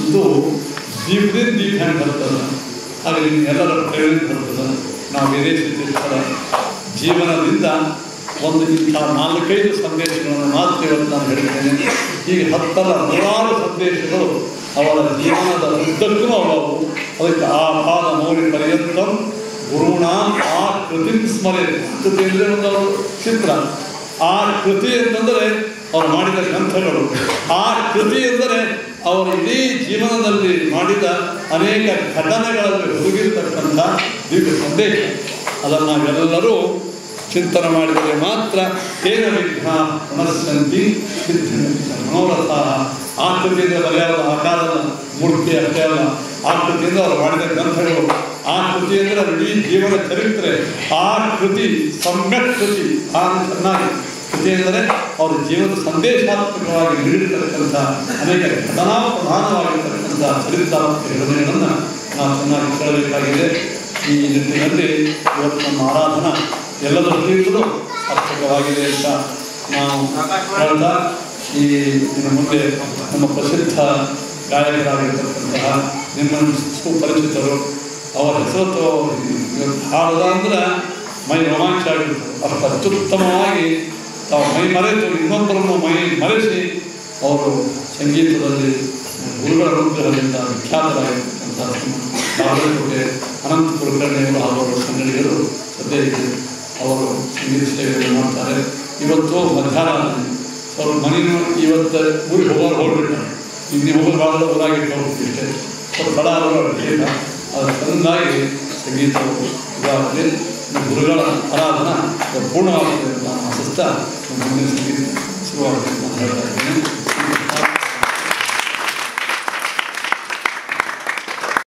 ಅಂತೂ ದೀಪದಿಂದ ದೀಪ ಹೆಂಗೆ ಬರ್ತದೆ ಹಾಗೆ ನಿಮ್ಮ ಎಲ್ಲರ ಪ್ರೇರಣೆ ಬರ್ತದೆ ನಾವು ವಿದೇಶಿ ತೀರ್ಥರ ಜೀವನದಿಂದ ಒಂದು ಇಂಥ ನಾಲ್ಕೈದು ಸಂದೇಶಗಳನ್ನು ಮಾತ್ರ ಇವತ್ತು ನಾನು ಹೇಳ್ತೇನೆ ಹೀಗೆ ಹತ್ತರ ನೂರಾರು ಸಂದೇಶಗಳು ಅವರ ಜೀವನದ ಉದ್ದಕ್ಕೂ ಅವು ಅದಕ್ಕೆ ಆ ಪಾದ ಮೌಲ್ಯ ಪರ್ಯಂತಂ ಗುರುಣ ಆ ಕೃತಿ ಸ್ಮರಣೆ ಕೃತಿ ಅಂದರೆ ಒಂದು ಅವರ ಚಿತ್ರ ಆ ಕೃತಿ ಎಂದರೆ ಅವರು ಮಾಡಿದ ಗ್ರಂಥಗಳು ಆ ಕೃತಿ ಎಂದರೆ ಅವರ ಇಡೀ ಜೀವನದಲ್ಲಿ ಮಾಡಿದ ಅನೇಕ ಘಟನೆಗಳಲ್ಲಿ ಹುಡುಗಿರ್ತಕ್ಕಂಥ ದಿವ್ಯ ಸಂದೇಶ ಅದನ್ನು ನಾವೆಲ್ಲರೂ ಚಿಂತನೆ ಮಾಡಿದರೆ ಮಾತ್ರ ತೇನ ವಿಘ್ನ ಮನಸ್ಸಂತಿ ಮನೋರಥ ಆ ಕೃತಿಯಿಂದ ಬರೆಯಾದ ಆಕಾರದ ಮೂರ್ತಿ ಅಷ್ಟೇ ಅಲ್ಲ ಆ ಕೃತಿಯಿಂದ ಅವರು ಮಾಡಿದ ಗ್ರಂಥಗಳು ಆ ಕೃತಿ ಅಂದರೆ ಅದು ಇಡೀ ಜೀವನ ಚರಿತ್ರೆ ಆ ಕೃತಿ ಸಮ್ಯಕ್ ಕೃತಿ ಆ ಚೆನ್ನಾಗಿ ಕೃತಿ ಎಂದರೆ ಅವರ ಜೀವನ ಸಂದೇಶಾತ್ಮಕವಾಗಿ ನೀಡಿರ್ತಕ್ಕಂಥ ಅನೇಕ ಘಟನಾ ಪ್ರಧಾನವಾಗಿರ್ತಕ್ಕಂಥ ಚರಿತ್ರಾತ್ಮಕ ಯೋಜನೆಗಳನ್ನು ನಾವು ಚೆನ್ನಾಗಿ ಕೇಳಬೇಕಾಗಿದೆ ಈ ನಿಟ್ಟಿನಲ್ಲಿ ಇವತ್ತು ನಮ್ಮ ಆರಾಧನಾ ಎಲ್ಲ ದೃಷ್ಟಿಯಿಂದಲೂ ಸಾರ್ಥಕವಾಗಿದೆ ಅಂತ ನಾವು ಹೇಳ್ತಾ ಈ ಇನ್ನು ಮುಂದೆ ನಮ್ಮ ಪ್ರಸಿದ್ಧ ಗಾಯಕರಾಗಿರ್ತಕ್ಕಂತಹ ನಿಮ್ಮನ್ನು ಸುಪರಿಚಿತರು ಅವರ ಹೆಸರು ಹಾಡದ ಅಂದ್ರೆ ಮೈ ರೋಮಾಂಚ ಆಗಿರ್ತದೆ ಅಷ್ಟು ಅತ್ಯುತ್ತಮವಾಗಿ ತಾವು ಮೈ ಮರೆತು ಇನ್ನೊಬ್ಬರನ್ನು ಮೈ ಮರೆಸಿ ಅವರು ಸಂಗೀತದಲ್ಲಿ ಗುರುಗಳ ಅನುಗ್ರಹದಿಂದ ವಿಖ್ಯಾತರಾಗಿರ್ತಕ್ಕಂಥ ಬಾಗಲಕೋಟೆ ಅನಂತ ಕುಲಕರ್ಣಿಯವರು ಹಾಗೂ ಅವರ ಸಂಗಡಿಗರು ಸದ್ಯಕ್ಕೆ ಅವರು ಸಂಗೀತ ಸೇವೆಯನ್ನು ಮಾಡ್ತಾರೆ ಇವತ್ತು ಮಧ್ಯಾಹ್ನ ಅವ್ರ ಮನೆಯೂ ಇವತ್ತು ಊರಿಗೆ ಹೋಗೋರು ಹೋಗ್ಬಿಟ್ಟಾರೆ ಇಲ್ಲಿ ಹೋಗೋದು ಭಾಳ ಊರಾಗಿಟ್ಟು ಹೋಗ್ಬಿಟ್ಟೆ ಸ್ವಲ್ಪ ತಡ ಆದರೂ ಇಲ್ಲ ಅದು ಚೆನ್ನಾಗಿ ಸಂಗೀತ ಇದಾಗಲಿ ಗುರುಗಳ ಆರಾಧನಾ ಪೂರ್ಣವಾಗುತ್ತೆ ಅಂತ ನಾನು ಆಶಿಸ್ತಾ ಮುಂದಿನ ಸಂಗೀತ ಶುರುವಾಗುತ್ತೆ ಅಂತ ಹೇಳ್ತಾ ಇದ್ದೀನಿ